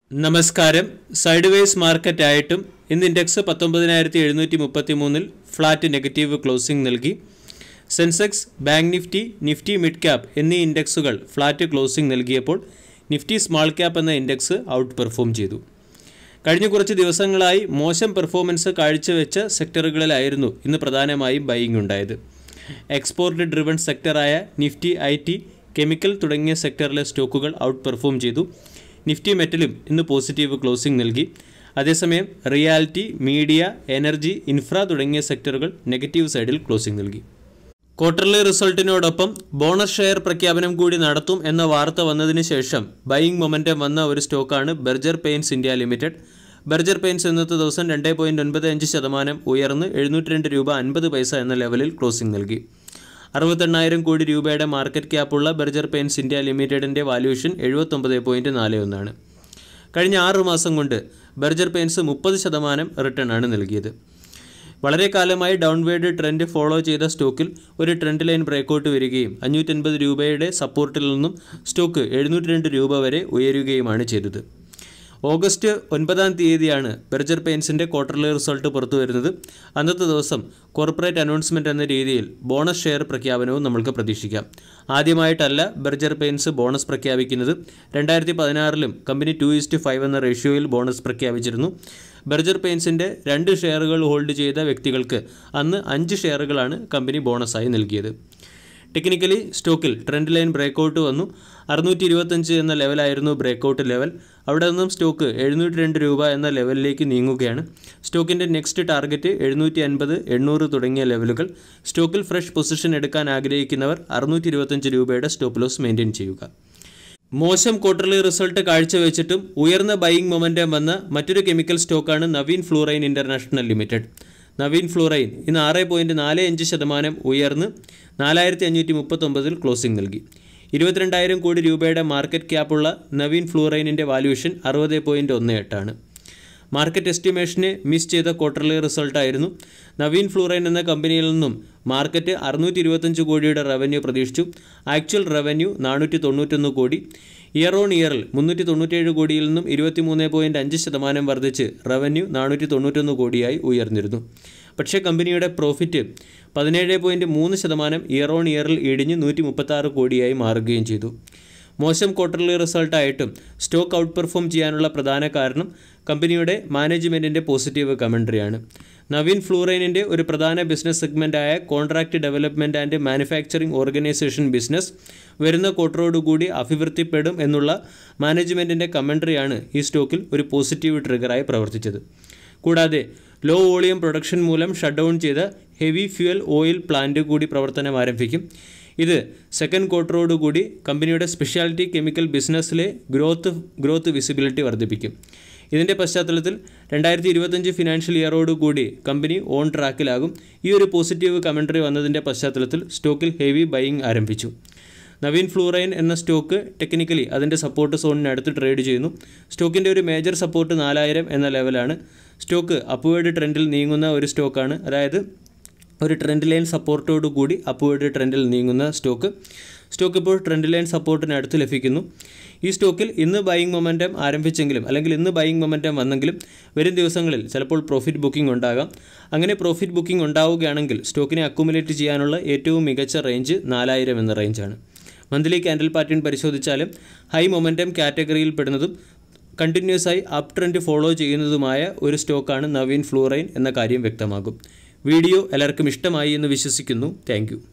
നമസ്കാരം side vase market ആയിട്ടും ഇന്ന് ഇൻഡെക്സ് പത്തൊമ്പതിനായിരത്തി എഴുന്നൂറ്റി മുപ്പത്തി മൂന്നിൽ ഫ്ലാറ്റ് നെഗറ്റീവ് ക്ലോസിംഗ് നൽകി Sensex bank Nifty Nifty mid cap എന്നീ ഇൻഡെക്സുകൾ ഫ്ലാറ്റ് ക്ലോസിംഗ് നൽകിയപ്പോൾ നിഫ്റ്റി സ്മാൾ ക്യാപ്പ് എന്ന ഇൻഡെക്സ് ഔട്ട് പെർഫോം ചെയ്തു കഴിഞ്ഞ കുറച്ച് ദിവസങ്ങളായി മോശം പെർഫോമൻസ് കാഴ്ചവെച്ച സെക്ടറുകളിലായിരുന്നു ഇന്ന് പ്രധാനമായും ബൈയിങ് ഉണ്ടായത് എക്സ്പോർട്ട് ഡ്രിവൺ സെക്ടറായ നിഫ്റ്റി ഐ ടി കെമിക്കൽ തുടങ്ങിയ സെക്ടറിലെ സ്റ്റോക്കുകൾ ഔട്ട് പെർഫോം ചെയ്തു നിഫ്റ്റി മെറ്റലും ഇന്ന് പോസിറ്റീവ് ക്ലോസിംഗ് നൽകി അതേസമയം റിയാലിറ്റി മീഡിയ എനർജി ഇൻഫ്ര തുടങ്ങിയ സെക്ടറുകൾ നെഗറ്റീവ് സൈഡിൽ ക്ലോസിംഗ് നൽകി ക്വാർട്ടർലി റിസൾട്ടിനോടൊപ്പം ബോണസ് ഷെയർ പ്രഖ്യാപനം കൂടി നടത്തും എന്ന വാർത്ത വന്നതിന് ശേഷം ബൈയിങ് മൊമെൻറ്റം വന്ന ഒരു സ്റ്റോക്കാണ് Berger Paints India limited Berger Paints ഇന്നത്തെ ദിവസം രണ്ട് പോയിൻറ്റ് ഒൻപത് അഞ്ച് ശതമാനം ഉയർന്ന് എഴുന്നൂറ്റി രണ്ട് രൂപ അൻപത് പൈസ എന്ന ലെവലിൽ ക്ലോസിംഗ് നൽകി അറുപത്തെണ്ണായിരം കോടി രൂപയുടെ മാർക്കറ്റ് ക്യാപ്പുള്ള ബെർജർ പെയിൻസ് ഇന്ത്യ ലിമിറ്റഡിൻ്റെ വാല്യൂഷൻ എഴുപത്തൊമ്പത് പോയിൻറ്റ് നാല് ഒന്നാണ് കഴിഞ്ഞ ആറ് മാസം കൊണ്ട് ബെർജർ പെയിൻസ് മുപ്പത് ശതമാനം റിട്ടേൺ ആണ് നൽകിയത് വളരെ കാലമായി ഡൗൺവേർഡ് ട്രെൻഡ് ഫോളോ ചെയ്ത സ്റ്റോക്കിൽ ഒരു ട്രെൻഡ് ലൈൻ ബ്രേക്കൗട്ട് വരികയും അഞ്ഞൂറ്റൻപത് രൂപയുടെ സപ്പോർട്ടിൽ നിന്നും സ്റ്റോക്ക് എഴുന്നൂറ്റി രണ്ട് രൂപ വരെ ഉയരുകയുമാണ് ചെയ്തത് ഓഗസ്റ്റ് ഒൻപതാം തീയതിയാണ് ബെർജർ പെയിൻസിൻ്റെ ക്വാർട്ടർലി റിസൾട്ട് പുറത്തു വരുന്നത് അന്നത്തെ ദിവസം കോർപ്പറേറ്റ് അനൗൺസ്മെൻറ്റ് എന്ന രീതിയിൽ ബോണസ് ഷെയർ പ്രഖ്യാപനവും നമ്മൾക്ക് പ്രതീക്ഷിക്കാം ആദ്യമായിട്ടല്ല ബെർജർ പെയിൻസ് ബോണസ് പ്രഖ്യാപിക്കുന്നത് രണ്ടായിരത്തി പതിനാറിലും കമ്പനി ടു ഇസ്റ്റ് ഫൈവ് എന്ന റേഷ്യോയിൽ ബോണസ് പ്രഖ്യാപിച്ചിരുന്നു ബെർജർ പെയിൻസിൻ്റെ രണ്ട് ഷെയറുകൾ ഹോൾഡ് ചെയ്ത വ്യക്തികൾക്ക് അന്ന് അഞ്ച് ഷെയറുകളാണ് കമ്പനി ബോണസായി നൽകിയത് ടെക്നിക്കലി സ്റ്റോക്കിൽ ട്രെൻഡ് ലൈൻ ബ്രേക്കൗട്ട് വന്നു അറുന്നൂറ്റി ഇരുപത്തഞ്ച് എന്ന ലെവലായിരുന്നു ബ്രേക്കൗട്ട് ലെവൽ അവിടെ നിന്നും സ്റ്റോക്ക് എഴുന്നൂറ്റി രണ്ട് രൂപ എന്ന ലെവലിലേക്ക് നീങ്ങുകയാണ് സ്റ്റോക്കിൻ്റെ നെക്സ്റ്റ് ടാർഗറ്റ് എഴുന്നൂറ്റി അൻപത് എണ്ണൂറ് തുടങ്ങിയ ലെവലുകൾ സ്റ്റോക്കിൽ ഫ്രഷ് പൊസിഷൻ എടുക്കാൻ ആഗ്രഹിക്കുന്നവർ അറുന്നൂറ്റി ഇരുപത്തഞ്ച് രൂപയുടെ സ്റ്റോപ്പ് ലോസ് മെയിൻറ്റെയിൻ ചെയ്യുക മോശം ക്വാർട്ടർലി റിസൾട്ട് കാഴ്ചവെച്ചിട്ടും ഉയർന്ന ബൈയിങ് മൊമെൻറ്റം വന്ന മറ്റൊരു കെമിക്കൽ സ്റ്റോക്കാണ് Navin Fluorine International Limited Navin Fluorine ഇന്ന് ആറ് പോയിൻറ്റ് നാല് അഞ്ച് ശതമാനം ഉയർന്ന് നാലായിരത്തി അഞ്ഞൂറ്റി മുപ്പത്തൊമ്പതിൽ ക്ലോസിംഗ് നൽകി ഇരുപത്തിരണ്ടായിരം കോടി രൂപയുടെ മാർക്കറ്റ് ക്യാപ്പുള്ള നവീൻ ഫ്ലൂറൈനിൻ്റെ വാല്യൂഷൻ അറുപത് പോയിൻറ്റ് ഒന്ന് എട്ടാണ് മാർക്കറ്റ് എസ്റ്റിമേഷനെ മിസ് ചെയ്ത ക്വാർട്ടർലി റിസൾട്ടായിരുന്നു നവീൻ ഫ്ലൂറൈൻ എന്ന കമ്പനിയിൽ നിന്നും മാർക്കറ്റ് അറുന്നൂറ്റി ഇരുപത്തഞ്ച് കോടിയുടെ റവന്യൂ പ്രതീക്ഷിച്ചു ആക്ച്വൽ റവന്യൂ നാനൂറ്റി തൊണ്ണൂറ്റൊന്ന് കോടി ഇയർ ഓൺ ഇയറിൽ മുന്നൂറ്റി തൊണ്ണൂറ്റേഴ് കോടിയിൽ നിന്നും ഇരുപത്തിമൂന്ന് പോയിൻറ്റ് അഞ്ച് ശതമാനം വർദ്ധിച്ച് റവന്യൂ നാനൂറ്റി തൊണ്ണൂറ്റൊന്ന് കോടിയായി ഉയർന്നിരുന്നു പക്ഷേ കമ്പനിയുടെ പ്രോഫിറ്റ് പതിനേഴ് പോയിൻറ്റ് മൂന്ന് ശതമാനം ഇയർ ഓൺ ഇയറിൽ ഇടിഞ്ഞ് നൂറ്റി മുപ്പത്താറ് കോടിയായി മാറുകയും ചെയ്തു മോശം ക്വാർട്ടർലി റിസൾട്ടായിട്ടും സ്റ്റോക്ക് ഔട്ട് പെർഫോം ചെയ്യാനുള്ള പ്രധാന കാരണം കമ്പനിയുടെ മാനേജ്മെൻറ്റിൻ്റെ പോസിറ്റീവ് കമൻട്രിയാണ് നവീൻ ഫ്ലൂറൈനിൻ്റെ ഒരു പ്രധാന ബിസിനസ് സെഗ്മെൻറ്റായ contract development and manufacturing organisation business വരുന്ന ക്വാർട്ടറോടുകൂടി അഭിവൃദ്ധിപ്പെടും എന്നുള്ള മാനേജ്മെൻറ്റിൻ്റെ കമൻട്രിയാണ് ഈ സ്റ്റോക്കിൽ ഒരു പോസിറ്റീവ് ട്രിഗറായി പ്രവർത്തിച്ചത് കൂടാതെ ലോ വോളിയം പ്രൊഡക്ഷൻ മൂലം ഷട്ട് ഡൗൺ ചെയ്ത ഹെവി ഫ്യൂൽ ഓയിൽ പ്ലാന്റ് കൂടി പ്രവർത്തനം ആരംഭിക്കും ഇത് സെക്കൻഡ് ക്വാർട്ടറോടുകൂടി കമ്പനിയുടെ സ്പെഷ്യാലിറ്റി കെമിക്കൽ ബിസിനസ്സിലെ ഗ്രോത്ത് ഗ്രോത്ത് വിസിബിലിറ്റി വർദ്ധിപ്പിക്കും ഇതിൻ്റെ പശ്ചാത്തലത്തിൽ രണ്ടായിരത്തി ഇരുപത്തഞ്ച് ഫിനാൻഷ്യൽ ഇയറോടുകൂടി കമ്പനി ഓൺ ട്രാക്കിലാകും ഈ ഒരു പോസിറ്റീവ് കമൻട്രി വന്നതിൻ്റെ പശ്ചാത്തലത്തിൽ സ്റ്റോക്കിൽ ഹെവി ബൈയിങ് ആരംഭിച്ചു നവീൻ ഫ്ലൂറൈൻ എന്ന സ്റ്റോക്ക് ടെക്നിക്കലി അതിൻ്റെ സപ്പോർട്ട് സോണിനടുത്ത് ട്രേഡ് ചെയ്യുന്നു സ്റ്റോക്കിൻ്റെ ഒരു മേജർ സപ്പോർട്ട് നാലായിരം എന്ന ലെവലാണ് സ്റ്റോക്ക് അപ്വേർഡ് ട്രെൻഡിൽ നീങ്ങുന്ന ഒരു സ്റ്റോക്കാണ് അതായത് ഒരു ട്രെൻഡ് ലൈൻ സപ്പോർട്ടോടു കൂടി അപ്വേർഡ് ട്രെൻഡിൽ നീങ്ങുന്ന സ്റ്റോക്ക് സ്റ്റോക്ക് ഇപ്പോൾ ട്രെൻഡ് ലൈൻ സപ്പോർട്ടിന് അടുത്ത് ലഭിക്കുന്നു ഈ സ്റ്റോക്കിൽ ഇന്ന് ബൈയിങ് മൊമെൻറ്റം ആരംഭിച്ചെങ്കിലും അല്ലെങ്കിൽ ഇന്ന് ബൈയിങ് മൊമെൻറ്റം വന്നെങ്കിലും വരും ദിവസങ്ങളിൽ ചിലപ്പോൾ പ്രോഫിറ്റ് ബുക്കിംഗ് ഉണ്ടാകാം അങ്ങനെ പ്രോഫിറ്റ് ബുക്കിംഗ് ഉണ്ടാവുകയാണെങ്കിൽ സ്റ്റോക്കിനെ അക്കുമുലേറ്റ് ചെയ്യാനുള്ള ഏറ്റവും മികച്ച റേഞ്ച് നാലായിരം എന്ന റേഞ്ചാണ് മന്ത്ലി ക്യാൻഡിൽ പാറ്റേൺ പരിശോധിച്ചാലും ഹൈ മൊമെൻറ്റം കാറ്റഗറിയിൽ പെടുന്നതും കണ്ടിന്യൂസ് ആയി അപ് ട്രെൻഡ് ഫോളോ ചെയ്യുന്നതുമായ ഒരു സ്റ്റോക്കാണ് നവീൻ ഫ്ലൂറൈൻ എന്ന കാര്യം വ്യക്തമാകും വീഡിയോ എല്ലാവർക്കും ഇഷ്ടമായി എന്ന് വിശ്വസിക്കുന്നു താങ്ക്